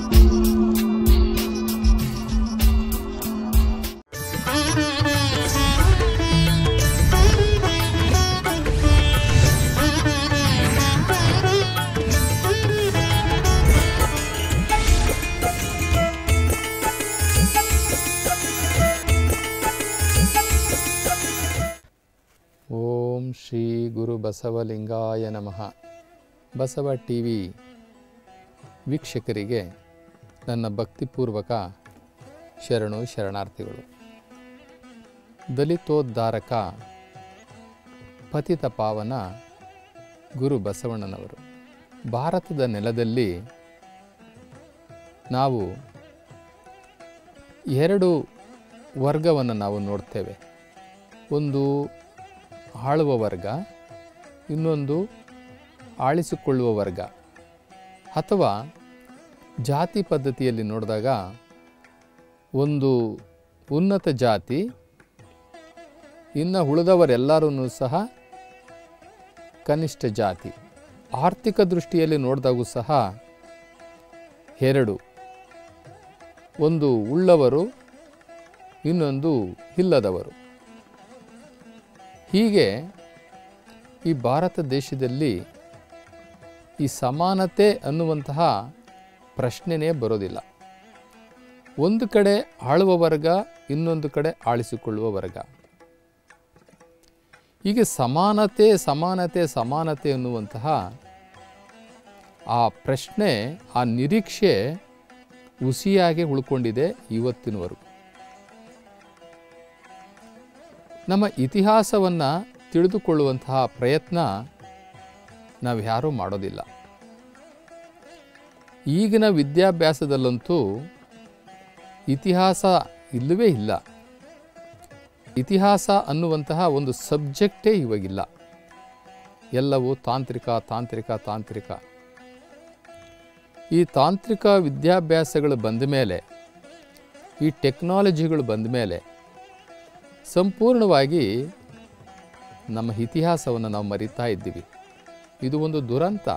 ಓಂ ಶ್ರೀ ಗುರು ಬಸವಲಿಂಗಾಯ ನಮಃ Basava T V ವೀಕ್ಷಕರಿಗೆ ನನ್ನ ಭಕ್ತಿಪೂರ್ವಕ ಶರಣು ಶರಣಾರ್ಥಿಗಳು ದಲಿತೋದ್ಧಾರಕ ಪತಿತ ಪಾವನ ಗುರು ಬಸವಣ್ಣನವರು ಭಾರತದ ನೆಲದಲ್ಲಿ ನಾವು ಎರಡು ವರ್ಗವನ್ನು ನಾವು ನೋಡ್ತೇವೆ ಒಂದು ಆಳುವ ವರ್ಗ ಇನ್ನೊಂದು ಆಳಿಸಿಕೊಳ್ಳುವ ವರ್ಗ ಅಥವಾ ಜಾತಿ ಪದ್ಧತಿಯಲ್ಲಿ ನೋಡಿದಾಗ ಒಂದು ಉನ್ನತ ಜಾತಿ ಇನ್ನು ಉಳಿದವರೆಲ್ಲರೂ ಸಹ ಕನಿಷ್ಠ ಜಾತಿ ಆರ್ಥಿಕ ದೃಷ್ಟಿಯಲ್ಲಿ ನೋಡಿದಾಗೂ ಸಹ ಎರಡು ಒಂದು ಉಳ್ಳವರು ಇನ್ನೊಂದು ಇಲ್ಲದವರು ಹೀಗೆ ಈ ಭಾರತ ದೇಶದಲ್ಲಿ ಈ ಸಮಾನತೆ ಅನ್ನುವಂತಹ ಪ್ರಶ್ನೆನೇ ಬರೋದಿಲ್ಲ ಒಂದು ಕಡೆ ಆಳುವ ವರ್ಗ ಇನ್ನೊಂದು ಕಡೆ ಆಳಿಸಿಕೊಳ್ಳುವ ವರ್ಗ ಹೀಗೆ ಸಮಾನತೆ ಸಮಾನತೆ ಸಮಾನತೆ ಅನ್ನುವಂತಹ ಆ ಪ್ರಶ್ನೆ ಆ ನಿರೀಕ್ಷೆ ಹುಸಿಯಾಗಿ ಉಳ್ಕೊಂಡಿದೆ ಇವತ್ತಿನವರೆಗೂ ನಮ್ಮ ಇತಿಹಾಸವನ್ನು ತಿಳಿದುಕೊಳ್ಳುವಂತಹ ಪ್ರಯತ್ನ ನಾವು ಯಾರೂ ಮಾಡೋದಿಲ್ಲ ಈಗಿನ ವಿದ್ಯಾಭ್ಯಾಸದಲ್ಲಂತೂ ಇತಿಹಾಸ ಇಲ್ಲವೇ ಇಲ್ಲ ಇತಿಹಾಸ ಅನ್ನುವಂತಹ ಒಂದು ಸಬ್ಜೆಕ್ಟೇ ಇವಾಗಿಲ್ಲ ಎಲ್ಲವೂ ತಾಂತ್ರಿಕ ತಾಂತ್ರಿಕ ತಾಂತ್ರಿಕ ಈ ತಾಂತ್ರಿಕ ವಿದ್ಯಾಭ್ಯಾಸಗಳು ಬಂದ ಮೇಲೆ ಈ ಟೆಕ್ನಾಲಜಿಗಳು ಬಂದ ಮೇಲೆ ಸಂಪೂರ್ಣವಾಗಿ ನಮ್ಮ ಇತಿಹಾಸವನ್ನು ನಾವು ಮರಿತಾ ಇದ್ದೀವಿ ಇದು ಒಂದು ದುರಂತ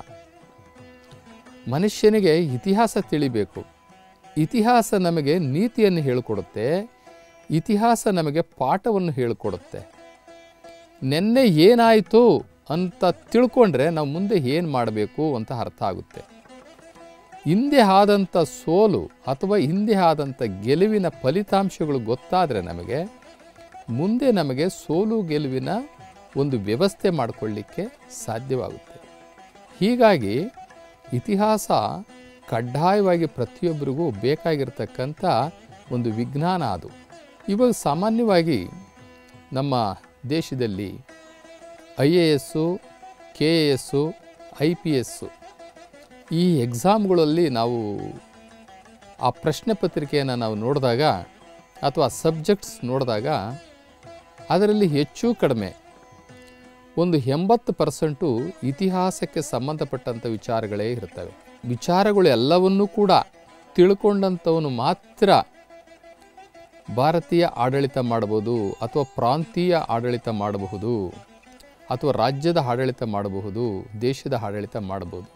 ಮನುಷ್ಯನಿಗೆ ಇತಿಹಾಸ ತಿಳಿಬೇಕು ಇತಿಹಾಸ ನಮಗೆ ನೀತಿಯನ್ನು ಹೇಳಿಕೊಡುತ್ತೆ ಇತಿಹಾಸ ನಮಗೆ ಪಾಠವನ್ನು ಹೇಳಿಕೊಡುತ್ತೆ ನಿನ್ನೆ ಏನಾಯಿತು ಅಂತ ತಿಳ್ಕೊಂಡ್ರೆ ನಾವು ಮುಂದೆ ಏನು ಮಾಡಬೇಕು ಅಂತ ಅರ್ಥ ಆಗುತ್ತೆ ಹಿಂದೆ ಆದಂಥ ಸೋಲು ಅಥವಾ ಹಿಂದೆ ಆದಂಥ ಗೆಲುವಿನ ಫಲಿತಾಂಶಗಳು ಗೊತ್ತಾದರೆ ನಮಗೆ ಮುಂದೆ ನಮಗೆ ಸೋಲು ಗೆಲುವಿನ ಒಂದು ವ್ಯವಸ್ಥೆ ಮಾಡಿಕೊಳ್ಳಿಕ್ಕೆ ಸಾಧ್ಯವಾಗುತ್ತೆ ಹೀಗಾಗಿ ಇತಿಹಾಸ ಕಡ್ಡಾಯವಾಗಿ ಪ್ರತಿಯೊಬ್ಬರಿಗೂ ಬೇಕಾಗಿರ್ತಕ್ಕಂಥ ಒಂದು ವಿಜ್ಞಾನ ಅದು ಇವಾಗ ಸಾಮಾನ್ಯವಾಗಿ ನಮ್ಮ ದೇಶದಲ್ಲಿ I A S K A S I P S ಈ ಎಕ್ಸಾಮ್ಗಳಲ್ಲಿ ನಾವು ಆ ಪ್ರಶ್ನೆ ಪತ್ರಿಕೆಯನ್ನು ನಾವು ನೋಡಿದಾಗ ಅಥವಾ ಸಬ್ಜೆಕ್ಟ್ಸ್ ನೋಡಿದಾಗ ಅದರಲ್ಲಿ ಹೆಚ್ಚು ಕಡಿಮೆ ಒಂದು ಎಂಬತ್ತು ಪರ್ಸೆಂಟು ಇತಿಹಾಸಕ್ಕೆ ಸಂಬಂಧಪಟ್ಟಂಥ ವಿಚಾರಗಳೇ ಇರ್ತವೆ ವಿಚಾರಗಳು ಎಲ್ಲವನ್ನೂ ಕೂಡ ತಿಳ್ಕೊಂಡಂಥವನು ಮಾತ್ರ ಭಾರತೀಯ ಆಡಳಿತ ಮಾಡಬಹುದು ಅಥವಾ ಪ್ರಾಂತೀಯ ಆಡಳಿತ ಮಾಡಬಹುದು ಅಥವಾ ರಾಜ್ಯದ ಆಡಳಿತ ಮಾಡಬಹುದು ದೇಶದ ಆಡಳಿತ ಮಾಡಬಹುದು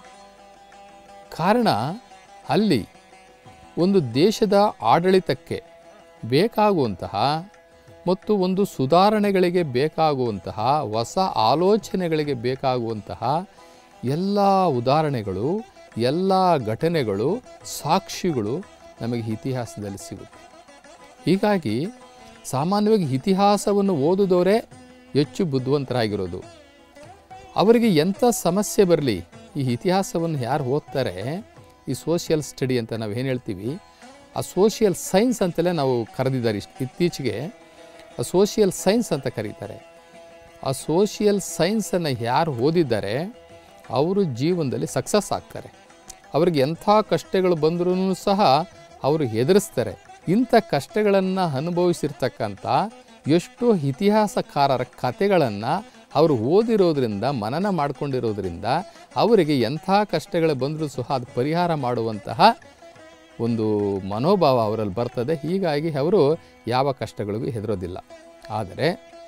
ಕಾರಣ ಅಲ್ಲಿ ಒಂದು ದೇಶದ ಆಡಳಿತಕ್ಕೆ ಬೇಕಾಗುವಂತಹ ಮತ್ತು ಒಂದು ಸುಧಾರಣೆಗಳಿಗೆ ಬೇಕಾಗುವಂತಹ ಹೊಸ ಆಲೋಚನೆಗಳಿಗೆ ಬೇಕಾಗುವಂತಹ ಎಲ್ಲ ಉದಾಹರಣೆಗಳು ಎಲ್ಲ ಘಟನೆಗಳು ಸಾಕ್ಷಿಗಳು ನಮಗೆ ಇತಿಹಾಸದಲ್ಲಿ ಸಿಗುತ್ತೆ ಹೀಗಾಗಿ ಸಾಮಾನ್ಯವಾಗಿ ಇತಿಹಾಸವನ್ನು ಓದಿದವರೇ ಹೆಚ್ಚು ಬುದ್ಧಿವಂತರಾಗಿರೋದು ಅವರಿಗೆ ಎಂಥ ಸಮಸ್ಯೆ ಬರಲಿ ಈ ಇತಿಹಾಸವನ್ನು ಯಾರು ಓದ್ತಾರೆ ಈ ಸೋಷಿಯಲ್ ಸ್ಟಡಿ ಅಂತ ನಾವು ಏನು ಹೇಳ್ತೀವಿ ಆ ಸೋಷಿಯಲ್ ಸೈನ್ಸ್ ಅಂತಲೇ ನಾವು ಕರೆದಿದ್ದಾರೆ ಇಷ್ಟು ಇತ್ತೀಚೆಗೆ ಆ ಸೋಷಿಯಲ್ ಸೈನ್ಸ್ ಅಂತ ಕರೀತಾರೆ ಆ ಸೋಷಿಯಲ್ ಸೈನ್ಸನ್ನು ಯಾರು ಓದಿದ್ದಾರೆ ಅವರು ಜೀವನದಲ್ಲಿ ಸಕ್ಸಸ್ ಆಗ್ತಾರೆ ಅವ್ರಿಗೆ ಎಂಥ ಕಷ್ಟಗಳು ಬಂದರೂ ಸಹ ಅವರು ಎದುರಿಸ್ತಾರೆ ಇಂಥ ಕಷ್ಟಗಳನ್ನು ಅನುಭವಿಸಿರ್ತಕ್ಕಂಥ ಎಷ್ಟೋ ಇತಿಹಾಸಕಾರರ ಕಥೆಗಳನ್ನು ಅವರು ಓದಿರೋದ್ರಿಂದ ಮನನ ಮಾಡಿಕೊಂಡಿರೋದ್ರಿಂದ ಅವರಿಗೆ ಎಂಥ ಕಷ್ಟಗಳು ಬಂದರೂ ಸಹ ಅದು ಪರಿಹಾರ ಮಾಡುವಂತಹ ಒಂದು ಮನೋಭಾವ ಅವರಲ್ಲಿ ಬರ್ತದೆ ಹೀಗಾಗಿ ಅವರು ಯಾವ ಕಷ್ಟಗಳಿಗೂ ಹೆದರೋದಿಲ್ಲ ಆದರೆ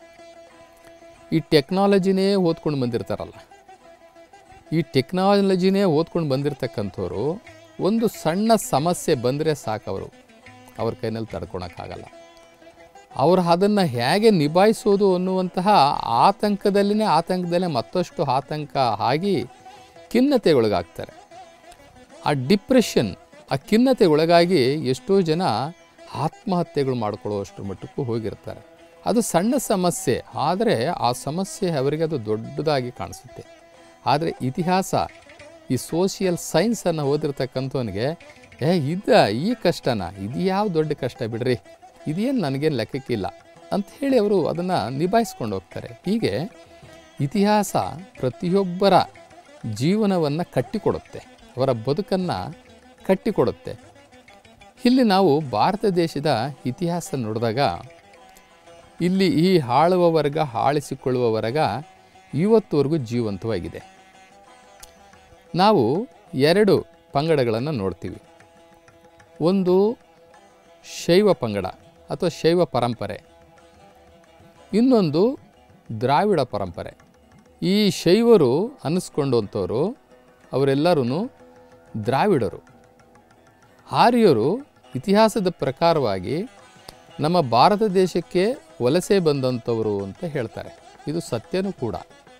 ಈ ಟೆಕ್ನಾಲಜಿನೇ ಓದ್ಕೊಂಡು ಬಂದಿರ್ತಾರಲ್ಲ ಈ ಟೆಕ್ನಾಲಜಿನೇ ಓದ್ಕೊಂಡು ಬಂದಿರತಕ್ಕಂಥವ್ರು ಒಂದು ಸಣ್ಣ ಸಮಸ್ಯೆ ಬಂದರೆ ಸಾಕವರು ಅವ್ರ ಕೈನಲ್ಲಿ ತಡ್ಕೊಳಕ್ಕಾಗಲ್ಲ ಅವರು ಅದನ್ನು ಹೇಗೆ ನಿಭಾಯಿಸೋದು ಅನ್ನುವಂತಹ ಆತಂಕದಲ್ಲಿನೇ ಆತಂಕದಲ್ಲೇ ಮತ್ತಷ್ಟು ಆತಂಕ ಆಗಿ ಖಿನ್ನತೆಗೊಳಗಾಗ್ತಾರೆ ಆ ಡಿಪ್ರೆಷನ್ ಆ ಖಿನ್ನತೆಗೊಳಗಾಗಿ ಎಷ್ಟೋ ಜನ ಆತ್ಮಹತ್ಯೆಗಳು ಮಾಡ್ಕೊಳ್ಳುವಷ್ಟರ ಮಟ್ಟಕ್ಕೂ ಹೋಗಿರ್ತಾರೆ ಅದು ಸಣ್ಣ ಸಮಸ್ಯೆ ಆದರೆ ಆ ಸಮಸ್ಯೆ ಅವರಿಗೆ ಅದು ದೊಡ್ಡದಾಗಿ ಕಾಣಿಸುತ್ತೆ ಆದರೆ ಇತಿಹಾಸ ಈ ಸೋಷಿಯಲ್ ಸೈನ್ಸನ್ನು ಓದಿರ್ತಕ್ಕಂಥವನಿಗೆ ಏ ಇದ್ದ ಈ ಕಷ್ಟನ ಇದು ಯಾವ ದೊಡ್ಡ ಕಷ್ಟ ಬಿಡ್ರಿ ಇದೇನು ನನಗೇನು ಲೆಕ್ಕಕ್ಕಿಲ್ಲ ಅಂತ ಹೇಳಿ ಅವರು ಅದನ್ನು ನಿಭಾಯಿಸ್ಕೊಂಡು ಹೋಗ್ತಾರೆ ಹೀಗೆ ಇತಿಹಾಸ ಪ್ರತಿಯೊಬ್ಬರ ಜೀವನವನ್ನು ಕಟ್ಟಿಕೊಡುತ್ತೆ ಅವರ ಬದುಕನ್ನು ಕಟ್ಟಿಕೊಡುತ್ತೆ ಇಲ್ಲಿ ನಾವು ಭಾರತ ದೇಶದ ಇತಿಹಾಸ ನೋಡಿದಾಗ ಇಲ್ಲಿ ಈ ಆಳುವ ವರ್ಗ ಆಳಿಸಿಕೊಳ್ಳುವ ವರ್ಗ ಇವತ್ತುವರೆಗೂ ಜೀವಂತವಾಗಿದೆ ನಾವು ಎರಡು ಪಂಗಡಗಳನ್ನು ನೋಡ್ತೀವಿ ಒಂದು ಶೈವ ಪಂಗಡ ಅಥವಾ ಶೈವ ಪರಂಪರೆ ಇನ್ನೊಂದು ದ್ರಾವಿಡ ಪರಂಪರೆ ಈ ಶೈವರು ಅನ್ನಿಸ್ಕೊಂಡಂಥವ್ರು ಅವರೆಲ್ಲರೂ ದ್ರಾವಿಡರು ಆರ್ಯರು ಇತಿಹಾಸದ ಪ್ರಕಾರವಾಗಿ ನಮ್ಮ ಭಾರತ ದೇಶಕ್ಕೆ ವಲಸೆ ಬಂದಂಥವರು ಅಂತ ಹೇಳ್ತಾರೆ ಇದು ಸತ್ಯನೂ ಕೂಡ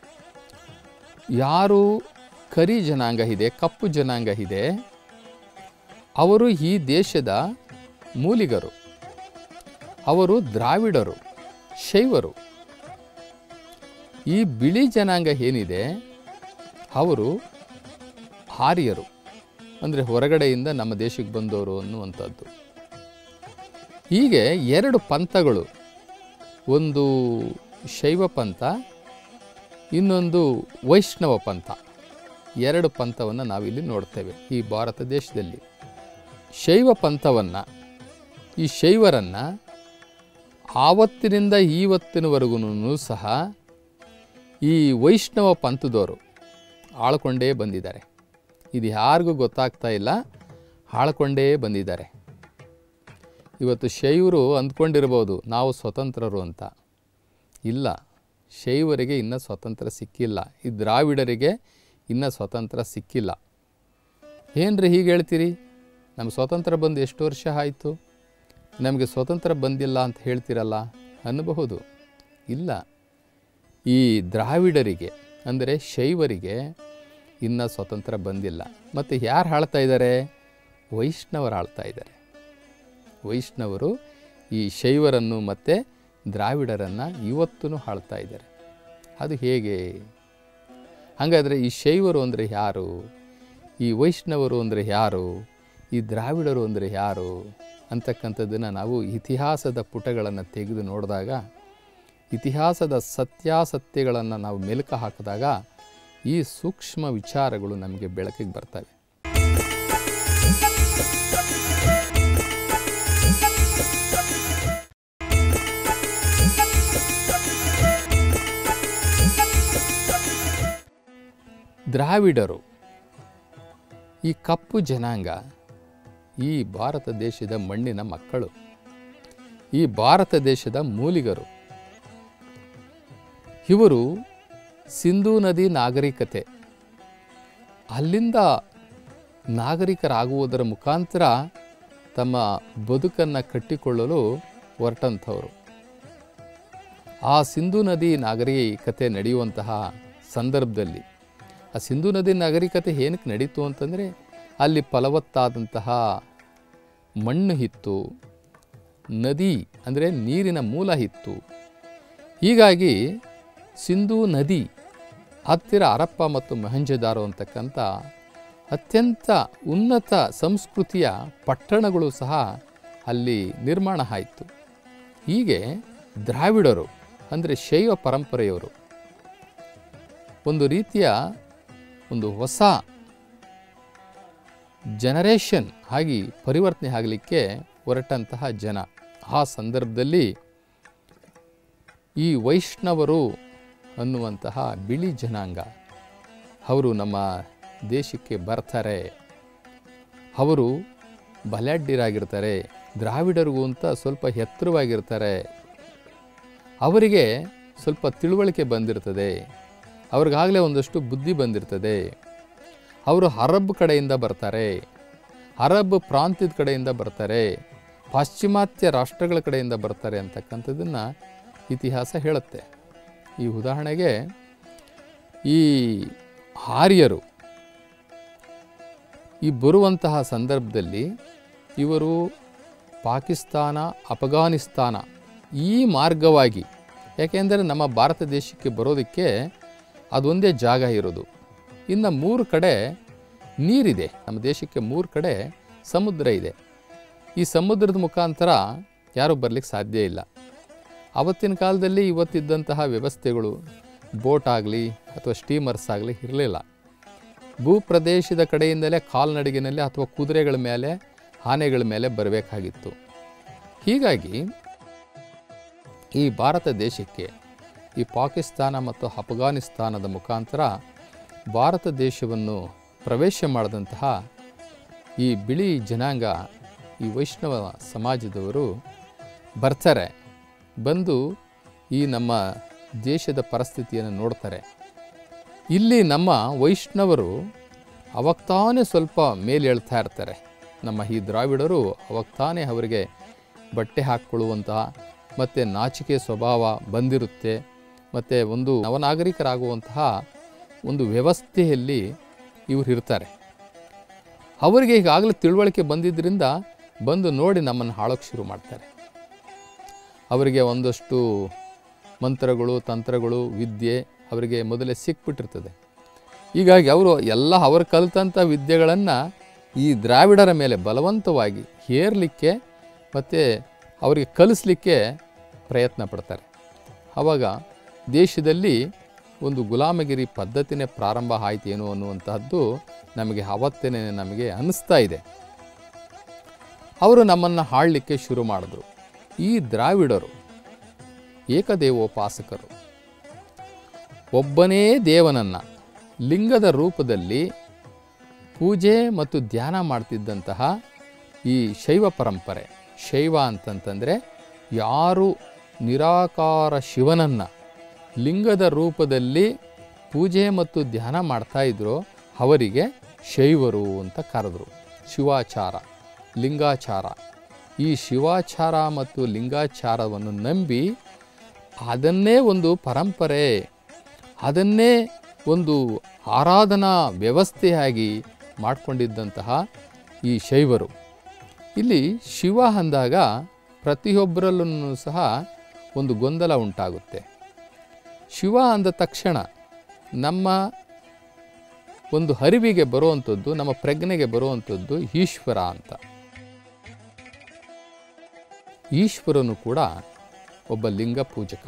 ಯಾರು ಕರಿ ಜನಾಂಗ ಇದೆ ಕಪ್ಪು ಜನಾಂಗ ಇದೆ ಅವರು ಈ ದೇಶದ ಮೂಲಿಗರು ಅವರು ದ್ರಾವಿಡರು ಶೈವರು ಈ ಬಿಳಿ ಜನಾಂಗ ಏನಿದೆ ಅವರು ಆರ್ಯರು ಅಂದರೆ ಹೊರಗಡೆಯಿಂದ ನಮ್ಮ ದೇಶಕ್ಕೆ ಬಂದವರು ಅನ್ನುವಂಥದ್ದು ಹೀಗೆ ಎರಡು ಪಂಥಗಳು ಒಂದು ಶೈವ ಪಂಥ ಇನ್ನೊಂದು ವೈಷ್ಣವ ಪಂಥ ಎರಡು ಪಂಥವನ್ನು ನಾವಿಲ್ಲಿ ನೋಡ್ತೇವೆ ಈ ಭಾರತ ದೇಶದಲ್ಲಿ ಶೈವ ಪಂಥವನ್ನು ಈ ಶೈವರನ್ನು ಆವತ್ತಿನಿಂದ ಇವತ್ತಿನವರೆಗೂ ಸಹ ಈ ವೈಷ್ಣವ ಪಂಥದವರು ಆಳ್ಕೊಂಡೇ ಬಂದಿದ್ದಾರೆ ಇದು ಯಾರಿಗೂ ಗೊತ್ತಾಗ್ತಾ ಇಲ್ಲ ಆಳ್ಕೊಂಡೇ ಬಂದಿದ್ದಾರೆ ಇವತ್ತು ಶೈವರು ಅಂದ್ಕೊಂಡಿರ್ಬೋದು ನಾವು ಸ್ವತಂತ್ರರು ಅಂತ ಇಲ್ಲ ಶೈವರಿಗೆ ಇನ್ನೂ ಸ್ವತಂತ್ರ ಸಿಕ್ಕಿಲ್ಲ ಈ ದ್ರಾವಿಡರಿಗೆ ಇನ್ನೂ ಸ್ವತಂತ್ರ ಸಿಕ್ಕಿಲ್ಲ ಏನ್ರಿ ಹೀಗೆ ಹೇಳ್ತೀರಿ ನಮ್ಮ ಸ್ವತಂತ್ರ ಬಂದು ಎಷ್ಟು ವರ್ಷ ಆಯಿತು ನಮಗೆ ಸ್ವತಂತ್ರ ಬಂದಿಲ್ಲ ಅಂತ ಹೇಳ್ತೀರಲ್ಲ ಅನ್ನಬಹುದು ಇಲ್ಲ ಈ ದ್ರಾವಿಡರಿಗೆ ಅಂದರೆ ಶೈವರಿಗೆ ಇನ್ನೂ ಸ್ವತಂತ್ರ ಬಂದಿಲ್ಲ ಮತ್ತು ಯಾರು ಆಳ್ತಾ ಇದ್ದಾರೆ ವೈಷ್ಣವರು ಆಳ್ತಾ ಇದ್ದಾರೆ ವೈಷ್ಣವರು ಈ ಶೈವರನ್ನು ಮತ್ತು ದ್ರಾವಿಡರನ್ನು ಇವತ್ತೂ ಆಳ್ತಾ ಇದ್ದಾರೆ ಅದು ಹೇಗೆ ಹಾಗಾದರೆ ಈ ಶೈವರು ಅಂದರೆ ಯಾರು ಈ ವೈಷ್ಣವರು ಅಂದರೆ ಯಾರು ಈ ದ್ರಾವಿಡರು ಅಂದರೆ ಯಾರು ಅಂತಕ್ಕಂಥದ್ದನ್ನು ನಾವು ಇತಿಹಾಸದ ಪುಟಗಳನ್ನು ತೆಗೆದು ನೋಡಿದಾಗ ಇತಿಹಾಸದ ಸತ್ಯಾಸತ್ಯಗಳನ್ನು ನಾವು ಮೆಲುಕು ಹಾಕಿದಾಗ ಈ ಸೂಕ್ಷ್ಮ ವಿಚಾರಗಳು ನಮಗೆ ಬೆಳಕಿಗೆ ಬರ್ತವೆ ದ್ರಾವಿಡರು ಈ ಕಪ್ಪು ಜನಾಂಗ ಈ ಭಾರತ ದೇಶದ ಮಣ್ಣಿನ ಮಕ್ಕಳು ಈ ಭಾರತ ದೇಶದ ಮೂಲಿಗರು ಇವರು ಸಿಂಧೂ ನದಿ ನಾಗರಿಕತೆ ಅಲ್ಲಿಂದ ನಾಗರಿಕರಾಗುವುದರ ಮುಖಾಂತರ ತಮ್ಮ ಬದುಕನ್ನು ಕಟ್ಟಿಕೊಳ್ಳಲು ಹೊರಟಂಥವರು ಆ ಸಿಂಧೂ ನದಿ ನಾಗರಿಕತೆ ನಡೆಯುವಂತಹ ಸಂದರ್ಭದಲ್ಲಿ ಆ ಸಿಂಧೂ ನದಿ ನಾಗರಿಕತೆ ಏನಕ್ಕೆ ನಡೀತು ಅಂತಂದರೆ ಅಲ್ಲಿ ಫಲವತ್ತಾದಂತಹ ಮಣ್ಣು ಇತ್ತು ನದಿ ಅಂದರೆ ನೀರಿನ ಮೂಲ ಇತ್ತು ಹೀಗಾಗಿ ಸಿಂಧೂ ನದಿ ಹತ್ತಿರ ಹರಪ್ಪ ಮತ್ತು ಮೊಹಂಜದಾರೋ ಅಂತಕ್ಕಂಥ ಅತ್ಯಂತ ಉನ್ನತ ಸಂಸ್ಕೃತಿಯ ಪಟ್ಟಣಗಳು ಸಹ ಅಲ್ಲಿ ನಿರ್ಮಾಣ ಆಯಿತು ಹೀಗೆ ದ್ರಾವಿಡರು ಅಂದರೆ ಶೈವ ಪರಂಪರೆಯವರು ಒಂದು ರೀತಿಯ ಒಂದು ಹೊಸ ಜನರೇಷನ್ ಆಗಿ ಪರಿವರ್ತನೆ ಆಗಲಿಕ್ಕೆ ಹೊರಟಂತಹ ಜನ ಆ ಸಂದರ್ಭದಲ್ಲಿ ಈ ವೈಷ್ಣವರು ಅನ್ನುವಂತಹ ಬಿಳಿ ಜನಾಂಗ ಅವರು ನಮ್ಮ ದೇಶಕ್ಕೆ ಬರ್ತಾರೆ ಅವರು ಬಲಾಢ್ಯರಾಗಿರ್ತಾರೆ ದ್ರಾವಿಡರಿಗೂ ಅಂತ ಸ್ವಲ್ಪ ಎತ್ತರವಾಗಿರ್ತಾರೆ ಅವರಿಗೆ ಸ್ವಲ್ಪ ತಿಳುವಳಿಕೆ ಬಂದಿರ್ತದೆ ಅವ್ರಿಗಾಗಲೇ ಒಂದಷ್ಟು ಬುದ್ಧಿ ಬಂದಿರ್ತದೆ ಅವರು ಅರಬ್ ಕಡೆಯಿಂದ ಬರ್ತಾರೆ ಅರಬ್ ಪ್ರಾಂತ್ಯದ ಕಡೆಯಿಂದ ಬರ್ತಾರೆ ಪಾಶ್ಚಿಮಾತ್ಯ ರಾಷ್ಟ್ರಗಳ ಕಡೆಯಿಂದ ಬರ್ತಾರೆ ಅಂತಕ್ಕಂಥದ್ದನ್ನು ಇತಿಹಾಸ ಹೇಳುತ್ತೆ ಈ ಉದಾಹರಣೆಗೆ ಈ ಆರ್ಯರು ಈ ಬರುವಂತಹ ಸಂದರ್ಭದಲ್ಲಿ ಇವರು ಪಾಕಿಸ್ತಾನ ಅಫಘಾನಿಸ್ತಾನ ಈ ಮಾರ್ಗವಾಗಿ ಯಾಕೆಂದರೆ ನಮ್ಮ ಭಾರತ ದೇಶಕ್ಕೆ ಬರೋದಕ್ಕೆ ಅದೊಂದೇ ಜಾಗ ಇರೋದು ಇನ್ನು ಮೂರು ಕಡೆ ನೀರಿದೆ ನಮ್ಮ ದೇಶಕ್ಕೆ ಮೂರು ಕಡೆ ಸಮುದ್ರ ಇದೆ ಈ ಸಮುದ್ರದ ಮುಖಾಂತರ ಯಾರೂ ಬರಲಿಕ್ಕೆ ಸಾಧ್ಯ ಇಲ್ಲ ಆವತ್ತಿನ ಕಾಲದಲ್ಲಿ ಇವತ್ತಿದ್ದಂತಹ ವ್ಯವಸ್ಥೆಗಳು ಬೋಟ್ ಆಗಲಿ ಅಥವಾ ಸ್ಟೀಮರ್ಸ್ ಆಗಲಿ ಇರಲಿಲ್ಲ ಭೂಪ್ರದೇಶದ ಕಡೆಯಿಂದಲೇ ಕಾಲ್ನಡಿಗೆನಲ್ಲಿ ಅಥವಾ ಕುದುರೆಗಳ ಮೇಲೆ ಆನೆಗಳ ಮೇಲೆ ಬರಬೇಕಾಗಿತ್ತು ಹೀಗಾಗಿ ಈ ಭಾರತ ದೇಶಕ್ಕೆ ಈ ಪಾಕಿಸ್ತಾನ ಮತ್ತು ಅಫಘಾನಿಸ್ತಾನದ ಮುಖಾಂತರ ಭಾರತ ದೇಶವನ್ನು ಪ್ರವೇಶ ಮಾಡಿದಂತಹ ಈ ಬಿಳಿ ಜನಾಂಗ ಈ ವೈಷ್ಣವ ಸಮಾಜದವರು ಬರ್ತಾರೆ ಬಂದು ಈ ನಮ್ಮ ದೇಶದ ಪರಿಸ್ಥಿತಿಯನ್ನು ನೋಡ್ತಾರೆ ಇಲ್ಲಿ ನಮ್ಮ ವೈಷ್ಣವರು ಅವಾಗ್ತಾನೆ ಸ್ವಲ್ಪ ಮೇಲೆ ಹೇಳ್ತಾ ಇರ್ತಾರೆ ನಮ್ಮ ಈ ದ್ರಾವಿಡರು ಅವಾಗ್ತಾನೆ ಅವರಿಗೆ ಬಟ್ಟೆ ಹಾಕ್ಕೊಳ್ಳುವಂತಹ ಮತ್ತು ನಾಚಿಕೆ ಸ್ವಭಾವ ಬಂದಿರುತ್ತೆ ಮತ್ತು ಒಂದು ನವನಾಗರಿಕರಾಗುವಂತಹ ಒಂದು ವ್ಯವಸ್ಥೆಯಲ್ಲಿ ಇವರು ಇರ್ತಾರೆ ಅವರಿಗೆ ಈಗಾಗಲೇ ತಿಳುವಳಿಕೆ ಬಂದಿದ್ದರಿಂದ ಬಂದು ನೋಡಿ ನಮ್ಮನ್ನು ಹಾಳೋಕ್ಕೆ ಶುರು ಮಾಡ್ತಾರೆ ಅವರಿಗೆ ಒಂದಷ್ಟು ಮಂತ್ರಗಳು ತಂತ್ರಗಳು ವಿದ್ಯೆ ಅವರಿಗೆ ಮೊದಲೇ ಸಿಕ್ಬಿಟ್ಟಿರ್ತದೆ ಹೀಗಾಗಿ ಅವರು ಎಲ್ಲ ಅವರು ಕಲಿತಂಥ ವಿದ್ಯೆಗಳನ್ನು ಈ ದ್ರಾವಿಡರ ಮೇಲೆ ಬಲವಂತವಾಗಿ ಹೇರಲಿಕ್ಕೆ ಮತ್ತು ಅವರಿಗೆ ಕಲಿಸ್ಲಿಕ್ಕೆ ಪ್ರಯತ್ನ ಪಡ್ತಾರೆ ಆವಾಗ ದೇಶದಲ್ಲಿ ಒಂದು ಗುಲಾಮಗಿರಿ ಪದ್ಧತಿನೇ ಪ್ರಾರಂಭ ಆಯ್ತೇನೋ ಅನ್ನುವಂತಹದ್ದು ನಮಗೆ ಅವತ್ತೇನೆ ನಮಗೆ ಅನ್ನಿಸ್ತಾ ಇದೆ ಅವರು ನಮ್ಮನ್ನು ಹಾಳಲಿಕ್ಕೆ ಶುರು ಮಾಡಿದ್ರು ಈ ದ್ರಾವಿಡರು ಏಕದೇವೋಪಾಸಕರು ಒಬ್ಬನೇ ದೇವನನ್ನು ಲಿಂಗದ ರೂಪದಲ್ಲಿ ಪೂಜೆ ಮತ್ತು ಧ್ಯಾನ ಮಾಡ್ತಿದ್ದಂತಹ ಈ ಶೈವ ಪರಂಪರೆ ಶೈವ ಅಂತಂತಂದರೆ ಯಾರು ನಿರಾಕಾರ ಶಿವನನ್ನು ಲಿಂಗದ ರೂಪದಲ್ಲಿ ಪೂಜೆ ಮತ್ತು ಧ್ಯಾನ ಮಾಡ್ತಾ ಇದ್ರೋ ಅವರಿಗೆ ಶೈವರು ಅಂತ ಕರೆದ್ರು ಶಿವಾಚಾರ ಲಿಂಗಾಚಾರ ಈ ಶಿವಾಚಾರ ಮತ್ತು ಲಿಂಗಾಚಾರವನ್ನು ನಂಬಿ ಅದನ್ನೇ ಒಂದು ಪರಂಪರೆ ಅದನ್ನೇ ಒಂದು ಆರಾಧನಾ ವ್ಯವಸ್ಥೆಯಾಗಿ ಮಾಡಿಕೊಂಡಿದ್ದಂತಹ ಈ ಶೈವರು ಇಲ್ಲಿ ಶಿವ ಅಂದಾಗ ಪ್ರತಿಯೊಬ್ಬರಲ್ಲೂ ಸಹ ಒಂದು ಗೊಂದಲ ಉಂಟಾಗುತ್ತೆ ಶಿವ ಅಂದ ತಕ್ಷಣ ನಮ್ಮ ಒಂದು ಅರಿವಿಗೆ ಬರುವಂಥದ್ದು ನಮ್ಮ ಪ್ರಜ್ಞೆಗೆ ಬರುವಂಥದ್ದು ಈಶ್ವರ ಅಂತ ಈಶ್ವರನು ಕೂಡ ಒಬ್ಬ ಲಿಂಗ ಪೂಜಕ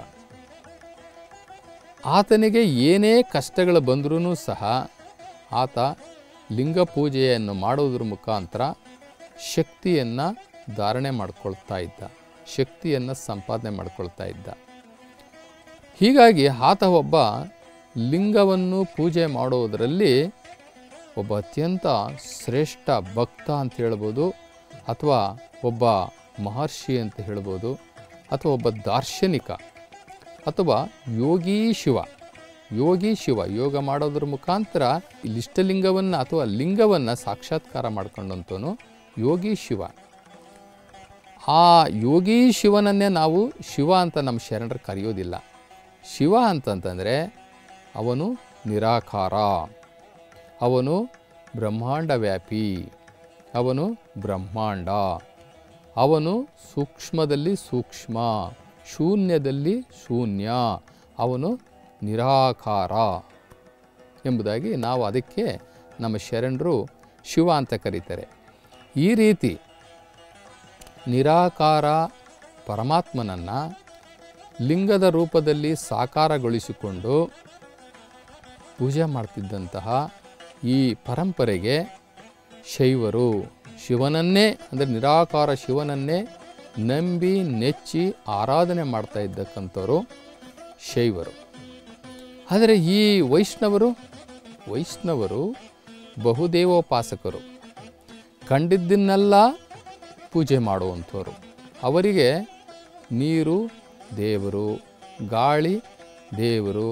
ಆತನಿಗೆ ಏನೇ ಕಷ್ಟಗಳು ಬಂದರೂ ಸಹ ಆತ ಲಿಂಗ ಪೂಜೆಯನ್ನು ಮಾಡೋದ್ರ ಮುಖಾಂತರ ಶಕ್ತಿಯನ್ನು ಧಾರಣೆ ಮಾಡ್ಕೊಳ್ತಾ ಇದ್ದ ಶಕ್ತಿಯನ್ನು ಸಂಪಾದನೆ ಮಾಡ್ಕೊಳ್ತಾ ಇದ್ದ ಹೀಗಾಗಿ ಆತ ಒಬ್ಬ ಲಿಂಗವನ್ನು ಪೂಜೆ ಮಾಡೋದರಲ್ಲಿ ಒಬ್ಬ ಅತ್ಯಂತ ಶ್ರೇಷ್ಠ ಭಕ್ತ ಅಂತ ಹೇಳ್ಬೋದು ಅಥವಾ ಒಬ್ಬ ಮಹರ್ಷಿ ಅಂತ ಹೇಳ್ಬೋದು ಅಥವಾ ಒಬ್ಬ ದಾರ್ಶನಿಕ ಅಥವಾ ಯೋಗಿ ಶಿವ ಯೋಗಿ ಶಿವ ಯೋಗ ಮಾಡೋದ್ರ ಮುಖಾಂತರ ಇಲ್ಲಿಷ್ಟಲಿಂಗವನ್ನು ಅಥವಾ ಲಿಂಗವನ್ನು ಸಾಕ್ಷಾತ್ಕಾರ ಮಾಡ್ಕೊಂಡಂತನು ಯೋಗಿ ಶಿವ ಆ ಯೋಗಿ ಶಿವನನ್ನೇ ನಾವು ಶಿವ ಅಂತ ನಮ್ಮ ಶರಣರು ಕರೆಯೋದಿಲ್ಲ ಶಿವ ಅಂತಂತಂದರೆ ಅವನು ನಿರಾಕಾರ ಅವನು ಬ್ರಹ್ಮಾಂಡ ವ್ಯಾಪಿ ಅವನು ಬ್ರಹ್ಮಾಂಡ ಅವನು ಸೂಕ್ಷ್ಮದಲ್ಲಿ ಸೂಕ್ಷ್ಮ ಶೂನ್ಯದಲ್ಲಿ ಶೂನ್ಯ ಅವನು ನಿರಾಕಾರ ಎಂಬುದಾಗಿ ನಾವು ಅದಕ್ಕೆ ನಮ್ಮ ಶರಣರು ಶಿವ ಅಂತ ಕರೀತಾರೆ ಈ ರೀತಿ ನಿರಾಕಾರ ಪರಮಾತ್ಮನನ್ನು ಲಿಂಗದ ರೂಪದಲ್ಲಿ ಸಾಕಾರಗೊಳಿಸಿಕೊಂಡು ಪೂಜೆ ಮಾಡ್ತಿದ್ದಂತಹ ಈ ಪರಂಪರೆಗೆ ಶೈವರು ಶಿವನನ್ನೇ ಅಂದರೆ ನಿರಾಕಾರ ಶಿವನನ್ನೇ ನಂಬಿ ನೆಚ್ಚಿ ಆರಾಧನೆ ಮಾಡ್ತಾ ಇದ್ದಕ್ಕಂಥವರು ಶೈವರು ಆದರೆ ಈ ವೈಷ್ಣವರು ವೈಷ್ಣವರು ಬಹುದೇವೋಪಾಸಕರು ಕಂಡಿದ್ದನ್ನೆಲ್ಲ ಪೂಜೆ ಮಾಡುವಂಥವ್ರು ಅವರಿಗೆ ನೀರು ದೇವರು ಗಾಳಿ ದೇವರು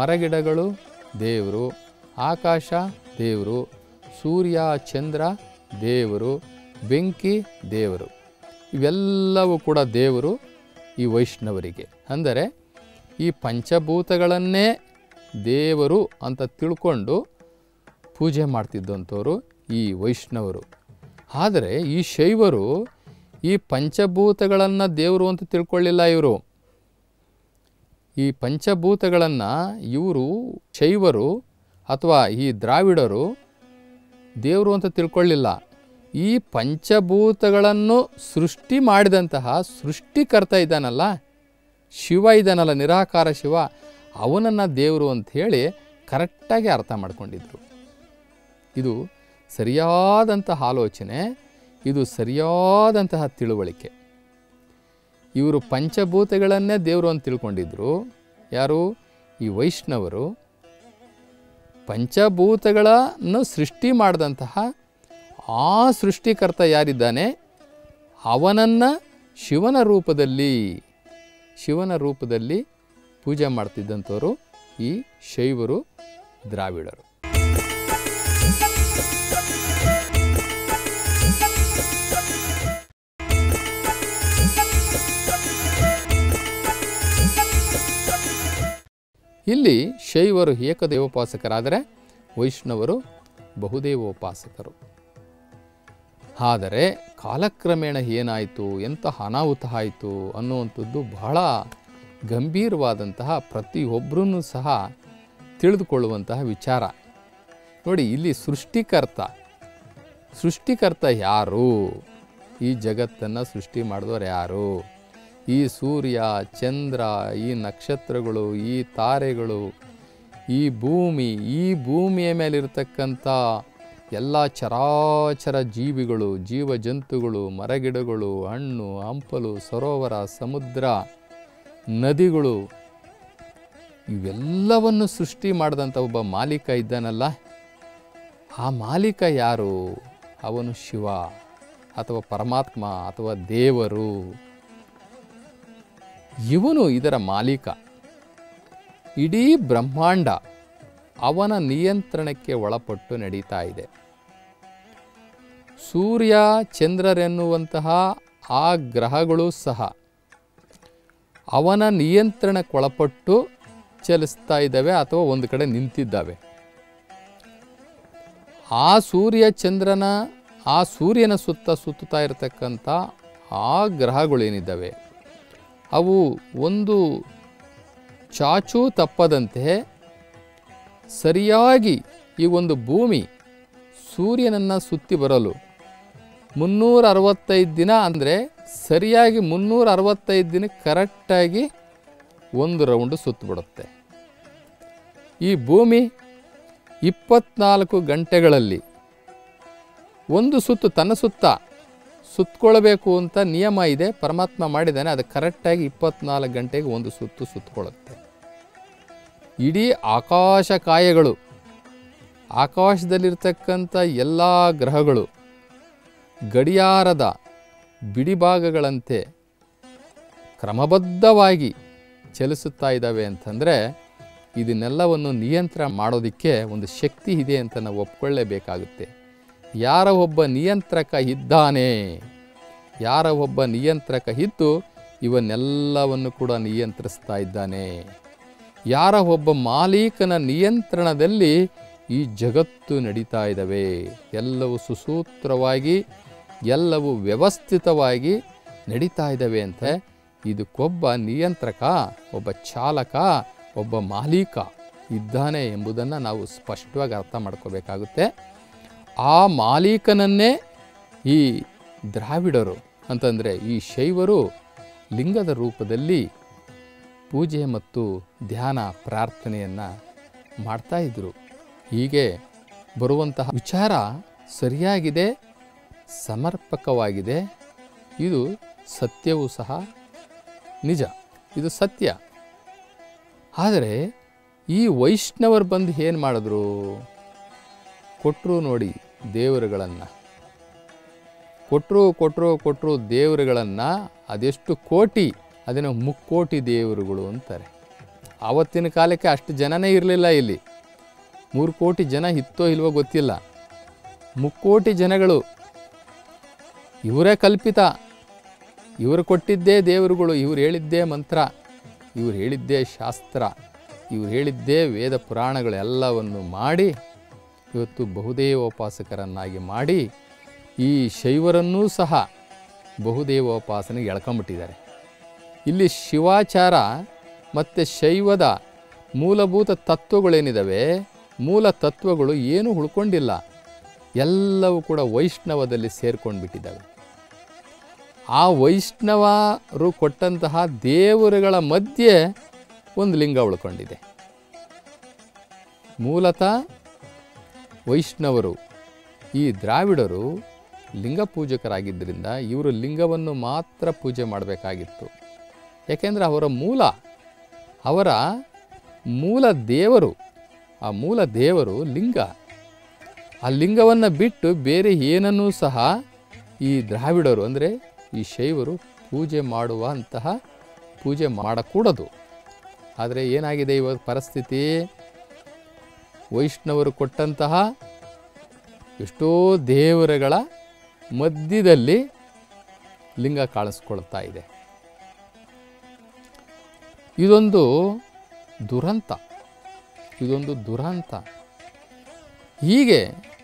ಮರಗಿಡಗಳು ದೇವರು ಆಕಾಶ ದೇವರು ಸೂರ್ಯ ಚಂದ್ರ ದೇವರು ಬೆಂಕಿ ದೇವರು ಇವೆಲ್ಲವೂ ಕೂಡ ದೇವರು ಈ ವೈಷ್ಣವರಿಗೆ ಅಂದರೆ ಈ ಪಂಚಭೂತಗಳನ್ನೇ ದೇವರು ಅಂತ ತಿಳ್ಕೊಂಡು ಪೂಜೆ ಮಾಡ್ತಿದ್ದಂಥವ್ರು ಈ ವೈಷ್ಣವರು ಆದರೆ ಈ ಶೈವರು ಈ ಪಂಚಭೂತಗಳನ್ನು ದೇವರು ಅಂತ ತಿಳ್ಕೊಳ್ಳಿಲ್ಲ ಇವರು ಈ ಪಂಚಭೂತಗಳನ್ನು ಇವರು ಶೈವರು ಅಥವಾ ಈ ದ್ರಾವಿಡರು ದೇವರು ಅಂತ ತಿಳ್ಕೊಳ್ಳಿಲ್ಲ ಈ ಪಂಚಭೂತಗಳನ್ನು ಸೃಷ್ಟಿ ಮಾಡಿದಂತಹ ಸೃಷ್ಟಿಕರ್ತ ಇದ್ದಾನಲ್ಲ ಶಿವ ಇದ್ದಾನಲ್ಲ ನಿರಾಕಾರ ಶಿವ ಅವನನ್ನು ದೇವರು ಅಂತ ಹೇಳಿ ಕರೆಕ್ಟಾಗಿ ಅರ್ಥ ಮಾಡ್ಕೊಂಡಿದ್ರು ಇದು ಸರಿಯಾದಂತಹ ಆಲೋಚನೆ ಇದು ಸರಿಯಾದಂತಹ ತಿಳುವಳಿಕೆ ಇವರು ಪಂಚಭೂತಗಳನ್ನೇ ದೇವರು ಅಂತ ತಿಳ್ಕೊಂಡಿದ್ರು ಯಾರು ಈ ವೈಷ್ಣವರು ಪಂಚಭೂತಗಳನ್ನು ಸೃಷ್ಟಿ ಮಾಡಿದಂತಹ ಆ ಸೃಷ್ಟಿಕರ್ತ ಯಾರಿದ್ದಾನೆ ಅವನನ್ನು ಶಿವನ ರೂಪದಲ್ಲಿ ಶಿವನ ರೂಪದಲ್ಲಿ ಪೂಜೆ ಮಾಡ್ತಿದ್ದಂಥವರು ಈ ಶೈವರು ದ್ರಾವಿಡರು ಇಲ್ಲಿ ಶೈವರು ಏಕದೇವೋಪಾಸಕರಾದರೆ ವೈಷ್ಣವರು ಬಹುದೇವೋಪಾಸಕರು ಆದರೆ ಕಾಲಕ್ರಮೇಣ ಏನಾಯಿತು ಎಂತಹ ಅನಾಹುತ ಆಯಿತು ಅನ್ನುವಂಥದ್ದು ಬಹಳ ಗಂಭೀರವಾದಂತಹ ಪ್ರತಿಯೊಬ್ಬರೂ ಸಹ ತಿಳಿದುಕೊಳ್ಳುವಂತಹ ವಿಚಾರ ನೋಡಿ ಇಲ್ಲಿ ಸೃಷ್ಟಿಕರ್ತ ಸೃಷ್ಟಿಕರ್ತ ಯಾರು ಈ ಜಗತ್ತನ್ನು ಸೃಷ್ಟಿ ಮಾಡಿದವರು ಯಾರು ಈ ಸೂರ್ಯ ಚಂದ್ರ ಈ ನಕ್ಷತ್ರಗಳು ಈ ತಾರೆಗಳು ಈ ಭೂಮಿ ಈ ಭೂಮಿಯ ಮೇಲಿರ್ತಕ್ಕಂಥ ಎಲ್ಲ ಚರಾಚರ ಜೀವಿಗಳು ಜೀವ ಜಂತುಗಳು ಮರಗಿಡಗಳು ಹಣ್ಣು ಹಂಪಲು ಸರೋವರ ಸಮುದ್ರ ನದಿಗಳು ಇವೆಲ್ಲವನ್ನು ಸೃಷ್ಟಿ ಮಾಡಿದಂಥ ಒಬ್ಬ ಮಾಲೀಕ ಇದ್ದಾನಲ್ಲ ಆ ಮಾಲೀಕ ಯಾರು ಅವನು ಶಿವ ಅಥವಾ ಪರಮಾತ್ಮ ಅಥವಾ ದೇವರು ಇವನು ಇದರ ಮಾಲೀಕ ಇಡೀ ಬ್ರಹ್ಮಾಂಡ ಅವನ ನಿಯಂತ್ರಣಕ್ಕೆ ಒಳಪಟ್ಟು ನಡೀತಾ ಇದೆ ಸೂರ್ಯ ಚಂದ್ರರೆನ್ನುವಂತಹ ಆ ಗ್ರಹಗಳು ಸಹ ಅವನ ನಿಯಂತ್ರಣಕ್ಕೊಳಪಟ್ಟು ಚಲಿಸ್ತಾ ಇದ್ದಾವೆ ಅಥವಾ ಒಂದು ಕಡೆ ನಿಂತಿದ್ದಾವೆ ಆ ಸೂರ್ಯ ಚಂದ್ರನ ಆ ಸೂರ್ಯನ ಸುತ್ತ ಸುತ್ತುತ್ತಾ ಇರತಕ್ಕಂಥ ಆ ಗ್ರಹಗಳೇನಿದ್ದಾವೆ ಅವು ಒಂದು ಚಾಚೂ ತಪ್ಪದಂತೆ ಸರಿಯಾಗಿ ಈ ಒಂದು ಭೂಮಿ ಸೂರ್ಯನನ್ನು ಸುತ್ತಿ ಬರಲು ಮುನ್ನೂರ ಅರವತ್ತೈದು ದಿನ ಅಂದರೆ ಸರಿಯಾಗಿ ಮುನ್ನೂರ ಅರವತ್ತೈದು ದಿನ ಕರೆಕ್ಟಾಗಿ ಒಂದು ರೌಂಡು ಸುತ್ತಬಿಡುತ್ತೆ ಈ ಭೂಮಿ ಇಪ್ಪತ್ನಾಲ್ಕು ಗಂಟೆಗಳಲ್ಲಿ ಒಂದು ಸುತ್ತು ತನ್ನ ಸುತ್ತ ಸುತ್ತಕೊಳ್ಬೇಕು ಅಂತ ನಿಯಮ ಇದೆ ಪರಮಾತ್ಮ ಮಾಡಿದ್ದಾನೆ ಅದು ಕರೆಕ್ಟಾಗಿ ಇಪ್ಪತ್ನಾಲ್ಕು ಗಂಟೆಗೆ ಒಂದು ಸುತ್ತು ಸುತ್ತಕೊಳ್ಳುತ್ತೆ ಇಡೀ ಆಕಾಶ ಕಾಯಗಳು ಆಕಾಶದಲ್ಲಿರ್ತಕ್ಕಂಥ ಎಲ್ಲ ಗ್ರಹಗಳು ಗಡಿಯಾರದ ಬಿಡಿಭಾಗಗಳಂತೆ ಕ್ರಮಬದ್ಧವಾಗಿ ಚಲಿಸುತ್ತಾ ಇದ್ದಾವೆ ಅಂತಂದರೆ ಇದನ್ನೆಲ್ಲವನ್ನು ನಿಯಂತ್ರಣ ಮಾಡೋದಕ್ಕೆ ಒಂದು ಶಕ್ತಿ ಇದೆ ಅಂತ ನಾವು ಒಪ್ಕೊಳ್ಳೇಬೇಕಾಗುತ್ತೆ ಯಾರ ಒಬ್ಬ ನಿಯಂತ್ರಕ ಇದ್ದಾನೆ ಯಾರ ಒಬ್ಬ ನಿಯಂತ್ರಕ ಇದ್ದು ಇವನ್ನೆಲ್ಲವನ್ನು ಕೂಡ ನಿಯಂತ್ರಿಸ್ತಾ ಇದ್ದಾನೆ ಯಾರ ಒಬ್ಬ ಮಾಲೀಕನ ನಿಯಂತ್ರಣದಲ್ಲಿ ಈ ಜಗತ್ತು ನಡೀತಾ ಇದ್ದಾವೆ ಎಲ್ಲವೂ ಸುಸೂತ್ರವಾಗಿ ಎಲ್ಲವೂ ವ್ಯವಸ್ಥಿತವಾಗಿ ನಡೀತಾ ಇದ್ದಾವೆ ಅಂತ ಇದಕ್ಕೊಬ್ಬ ನಿಯಂತ್ರಕ ಒಬ್ಬ ಚಾಲಕ ಒಬ್ಬ ಮಾಲೀಕ ಇದ್ದಾನೆ ಎಂಬುದನ್ನು ನಾವು ಸ್ಪಷ್ಟವಾಗಿ ಅರ್ಥ ಮಾಡ್ಕೋಬೇಕಾಗುತ್ತೆ ಆ ಮಾಲೀಕನನ್ನೇ ಈ ದ್ರಾವಿಡರು ಅಂತಂದರೆ ಈ ಶೈವರು ಲಿಂಗದ ರೂಪದಲ್ಲಿ ಪೂಜೆ ಮತ್ತು ಧ್ಯಾನ ಪ್ರಾರ್ಥನೆಯನ್ನು ಮಾಡ್ತಾ ಇದ್ದರು ಹೀಗೆ ಬರುವಂತಹ ವಿಚಾರ ಸರಿಯಾಗಿದೆ ಸಮರ್ಪಕವಾಗಿದೆ ಇದು ಸತ್ಯವೂ ಸಹ ನಿಜ ಇದು ಸತ್ಯ ಆದರೆ ಈ ವೈಷ್ಣವರು ಬಂದು ಏನು ಮಾಡಿದ್ರು ಕೊಟ್ಟರು ನೋಡಿ ದೇವರುಗಳನ್ನು ಕೊಟ್ಟರು ಕೊಟ್ಟರು ಕೊಟ್ಟರು ದೇವರುಗಳನ್ನು ಅದೆಷ್ಟು ಕೋಟಿ ಅದನ್ನು ಮುಕ್ಕೋಟಿ ದೇವರುಗಳು ಅಂತಾರೆ ಆವತ್ತಿನ ಕಾಲಕ್ಕೆ ಅಷ್ಟು ಜನನೇ ಇರಲಿಲ್ಲ ಇಲ್ಲಿ ಮೂರು ಕೋಟಿ ಜನ ಇತ್ತೋ ಇಲ್ವೋ ಗೊತ್ತಿಲ್ಲ ಮುಕ್ಕೋಟಿ ಜನಗಳು ಇವರೇ ಕಲ್ಪಿತ ಇವರು ಕೊಟ್ಟಿದ್ದೇ ದೇವರುಗಳು ಇವ್ರು ಹೇಳಿದ್ದೇ ಮಂತ್ರ ಇವ್ರು ಹೇಳಿದ್ದೇ ಶಾಸ್ತ್ರ ಇವ್ರು ಹೇಳಿದ್ದೇ ವೇದ ಪುರಾಣಗಳೆಲ್ಲವನ್ನು ಮಾಡಿ ಇವತ್ತು ಬಹುದೇವೋಪಾಸಕರನ್ನಾಗಿ ಮಾಡಿ ಈ ಶೈವರನ್ನೂ ಸಹ ಬಹುದೇವೋಪಾಸನೆಗೆ ಎಳ್ಕೊಂಬಿಟ್ಟಿದ್ದಾರೆ ಇಲ್ಲಿ ಶಿವಾಚಾರ ಮತ್ತು ಶೈವದ ಮೂಲಭೂತ ತತ್ವಗಳೇನಿದ್ದಾವೆ ಮೂಲ ತತ್ವಗಳು ಏನೂ ಉಳ್ಕೊಂಡಿಲ್ಲ ಎಲ್ಲವೂ ಕೂಡ ವೈಷ್ಣವದಲ್ಲಿ ಸೇರ್ಕೊಂಡ್ಬಿಟ್ಟಿದ್ದಾವೆ ಆ ವೈಷ್ಣವರು ಕೊಟ್ಟಂತಹ ದೇವರುಗಳ ಮಧ್ಯೆ ಒಂದು ಲಿಂಗ ಉಳ್ಕೊಂಡಿದೆ ಮೂಲತಃ ವೈಷ್ಣವರು ಈ ದ್ರಾವಿಡರು ಲಿಂಗ ಪೂಜಕರಾಗಿದ್ದರಿಂದ ಇವರು ಲಿಂಗವನ್ನು ಮಾತ್ರ ಪೂಜೆ ಮಾಡಬೇಕಾಗಿತ್ತು ಯಾಕೆಂದರೆ ಅವರ ಮೂಲ ಅವರ ಮೂಲ ದೇವರು ಆ ಮೂಲ ದೇವರು ಲಿಂಗ ಆ ಲಿಂಗವನ್ನು ಬಿಟ್ಟು ಬೇರೆ ಏನನ್ನೂ ಸಹ ಈ ದ್ರಾವಿಡರು ಅಂದರೆ ಈ ಶೈವರು ಪೂಜೆ ಮಾಡುವಂತಹ ಪೂಜೆ ಮಾಡಕೂಡದು ಆದರೆ ಏನಾಗಿದೆ ಇವಾಗ ಪರಿಸ್ಥಿತಿ ವೈಷ್ಣವರು ಕೊಟ್ಟಂತಹ ಎಷ್ಟೋ ದೇವರುಗಳ ಮಧ್ಯದಲ್ಲಿ ಲಿಂಗ ಕಾಣಿಸ್ಕೊಳ್ತಾ ಇದೆ ಇದೊಂದು ದುರಂತ ಇದೊಂದು ದುರಂತ ಹೀಗೆ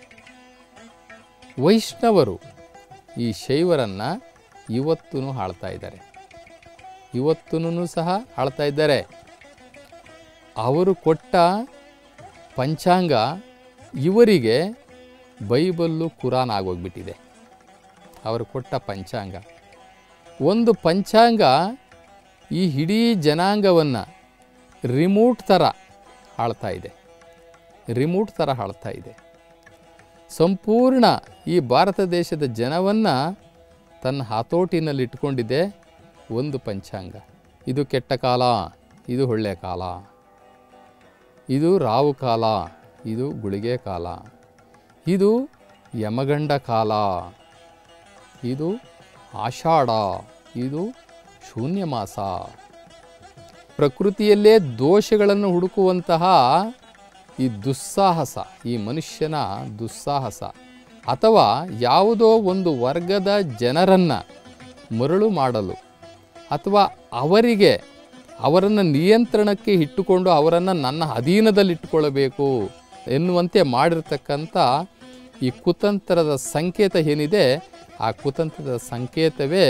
ವೈಷ್ಣವರು ಈ ಶೈವರನ್ನು ಇವತ್ತೂ ಆಳ್ತಾ ಇದ್ದಾರೆ ಇವತ್ತೂ ಸಹ ಆಳ್ತಾ ಇದ್ದಾರೆ ಅವರು ಕೊಟ್ಟ ಪಂಚಾಂಗ ಇವರಿಗೆ ಬೈಬಲ್ಲು ಕುರಾನ್ ಆಗೋಗ್ಬಿಟ್ಟಿದೆ ಅವರು ಕೊಟ್ಟ ಪಂಚಾಂಗ ಒಂದು ಪಂಚಾಂಗ ಈ ಇಡೀ ಜನಾಂಗವನ್ನು ರಿಮೋಟ್ ಥರ ಆಳ್ತಾ ಇದೆ ರಿಮೋಟ್ ಥರ ಆಳ್ತಾ ಇದೆ ಸಂಪೂರ್ಣ ಈ ಭಾರತ ದೇಶದ ಜನವನ್ನು ತನ್ನ ಹತೋಟಿನಲ್ಲಿ ಇಟ್ಕೊಂಡಿದೆ ಒಂದು ಪಂಚಾಂಗ ಇದು ಕೆಟ್ಟ ಕಾಲ ಇದು ಒಳ್ಳೆಯ ಕಾಲ ಇದು ರಾವು ಕಾಲ ಇದು ಗುಳಿಗೆ ಕಾಲ ಇದು ಯಮಗಂಡ ಕಾಲ ಇದು ಆಷಾಢ ಇದು ಶೂನ್ಯ ಮಾಸ ಪ್ರಕೃತಿಯಲ್ಲೇ ದೋಷಗಳನ್ನು ಹುಡುಕುವಂತಹ ಈ ದುಸ್ಸಾಹಸ ಈ ಮನುಷ್ಯನ ದುಸ್ಸಾಹಸ ಅಥವಾ ಯಾವುದೋ ಒಂದು ವರ್ಗದ ಜನರನ್ನು ಮರಳು ಮಾಡಲು ಅಥವಾ ಅವರಿಗೆ ಅವರನ್ನು ನಿಯಂತ್ರಣಕ್ಕೆ ಇಟ್ಟುಕೊಂಡು ಅವರನ್ನು ನನ್ನ ಅಧೀನದಲ್ಲಿಟ್ಟುಕೊಳ್ಳಬೇಕು ಎನ್ನುವಂತೆ ಮಾಡಿರ್ತಕ್ಕಂಥ ಈ ಕುತಂತ್ರದ ಸಂಕೇತ ಏನಿದೆ ಆ ಕುತಂತ್ರದ ಸಂಕೇತವೇ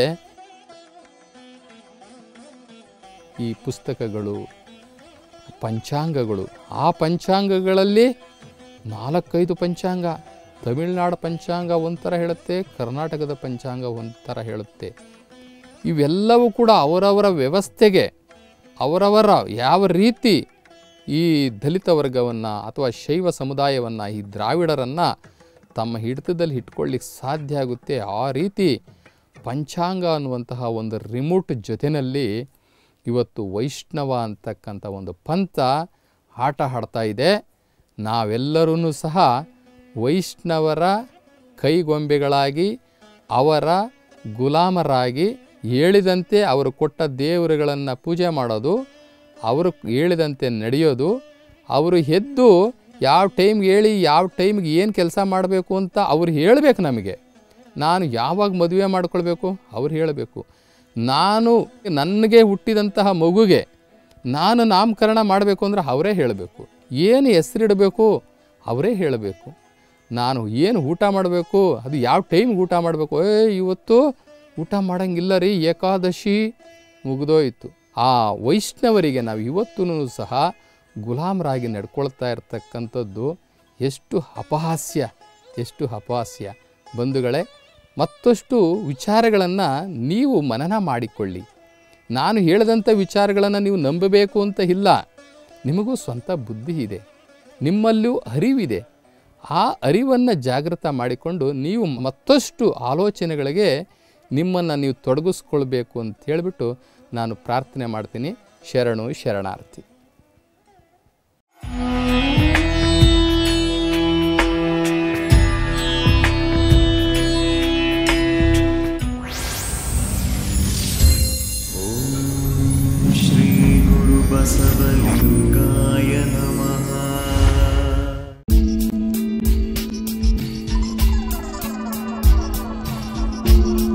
ಈ ಪುಸ್ತಕಗಳು ಪಂಚಾಂಗಗಳು ಆ ಪಂಚಾಂಗಗಳಲ್ಲಿ ನಾಲ್ಕೈದು ಪಂಚಾಂಗ ತಮಿಳುನಾಡು ಪಂಚಾಂಗ ಒಂಥರ ಹೇಳುತ್ತೆ ಕರ್ನಾಟಕದ ಪಂಚಾಂಗ ಒಂಥರ ಹೇಳುತ್ತೆ ಇವೆಲ್ಲವೂ ಕೂಡ ಅವರವರ ವ್ಯವಸ್ಥೆಗೆ ಅವರವರ ಯಾವ ರೀತಿ ಈ ದಲಿತ ವರ್ಗವನ್ನು ಅಥವಾ ಶೈವ ಸಮುದಾಯವನ್ನು ಈ ದ್ರಾವಿಡರನ್ನು ತಮ್ಮ ಹಿಡಿತದಲ್ಲಿ ಇಟ್ಕೊಳ್ಳಿಕ್ಕೆ ಸಾಧ್ಯ ಆಗುತ್ತೆ ಆ ರೀತಿ ಪಂಚಾಂಗ ಅನ್ನುವಂತಹ ಒಂದು ರಿಮೋಟ್ ಜೊತೆಯಲ್ಲಿ ಇವತ್ತು ವೈಷ್ಣವ ಅಂತಕ್ಕಂಥ ಒಂದು ಪಂಥ ಆಟ ಆಡ್ತಾ ಇದೆ ನಾವೆಲ್ಲರೂ ಸಹ ವೈಷ್ಣವರ ಕೈಗೊಂಬೆಗಳಾಗಿ ಅವರ ಗುಲಾಮರಾಗಿ ಹೇಳಿದಂತೆ ಅವರು ಕೊಟ್ಟ ದೇವರುಗಳನ್ನು ಪೂಜೆ ಮಾಡೋದು ಅವರು ಹೇಳಿದಂತೆ ನಡೆಯೋದು ಅವರು ಎದ್ದು ಯಾವ ಟೈಮ್ಗೆ ಹೇಳಿ ಯಾವ ಟೈಮ್ಗೆ ಏನು ಕೆಲಸ ಮಾಡಬೇಕು ಅಂತ ಅವ್ರು ಹೇಳಬೇಕು ನಮಗೆ ನಾನು ಯಾವಾಗ ಮದುವೆ ಮಾಡ್ಕೊಳ್ಬೇಕು ಅವ್ರು ಹೇಳಬೇಕು ನಾನು ನನಗೆ ಹುಟ್ಟಿದಂತಹ ಮಗುಗೆ ನಾನು ನಾಮಕರಣ ಮಾಡಬೇಕು ಅಂದರೆ ಅವರೇ ಹೇಳಬೇಕು ಏನು ಹೆಸರಿಡಬೇಕು ಅವರೇ ಹೇಳಬೇಕು ನಾನು ಏನು ಊಟ ಮಾಡಬೇಕು ಅದು ಯಾವ ಟೈಮ್ಗೆ ಊಟ ಮಾಡಬೇಕು ಏ ಇವತ್ತು ಊಟ ಮಾಡೋಂಗಿಲ್ಲ ರೀ ಏಕಾದಶಿ ಮುಗಿದೋಯ್ತು ಆ ವೈಷ್ಣವರಿಗೆ ನಾವು ಇವತ್ತೂ ಸಹ ಗುಲಾಮರಾಗಿ ನಡ್ಕೊಳ್ತಾ ಇರ್ತಕ್ಕಂಥದ್ದು ಎಷ್ಟು ಅಪಹಾಸ್ಯ ಎಷ್ಟು ಅಪಹಾಸ್ಯ ಬಂಧುಗಳೇ ಮತ್ತಷ್ಟು ವಿಚಾರಗಳನ್ನು ನೀವು ಮನನ ಮಾಡಿಕೊಳ್ಳಿ ನಾನು ಹೇಳಿದಂಥ ವಿಚಾರಗಳನ್ನು ನೀವು ನಂಬಬೇಕು ಅಂತ ಇಲ್ಲ ನಿಮಗೂ ಸ್ವಂತ ಬುದ್ಧಿ ಇದೆ ನಿಮ್ಮಲ್ಲೂ ಅರಿವಿದೆ ಆ ಅರಿವನ್ನು ಜಾಗೃತ ಮಾಡಿಕೊಂಡು ನೀವು ಮತ್ತಷ್ಟು ಆಲೋಚನೆಗಳಿಗೆ ನಿಮ್ಮನ್ನು ನೀವು ತೊಡಗಿಸ್ಕೊಳ್ಬೇಕು ಅಂತ ಹೇಳಿಬಿಟ್ಟು ನಾನು ಪ್ರಾರ್ಥನೆ ಮಾಡ್ತೀನಿ ಶರಣು ಶರಣಾರ್ಥಿ श्रीगुरुबसवलिङ्गाय नमः ನಮಃ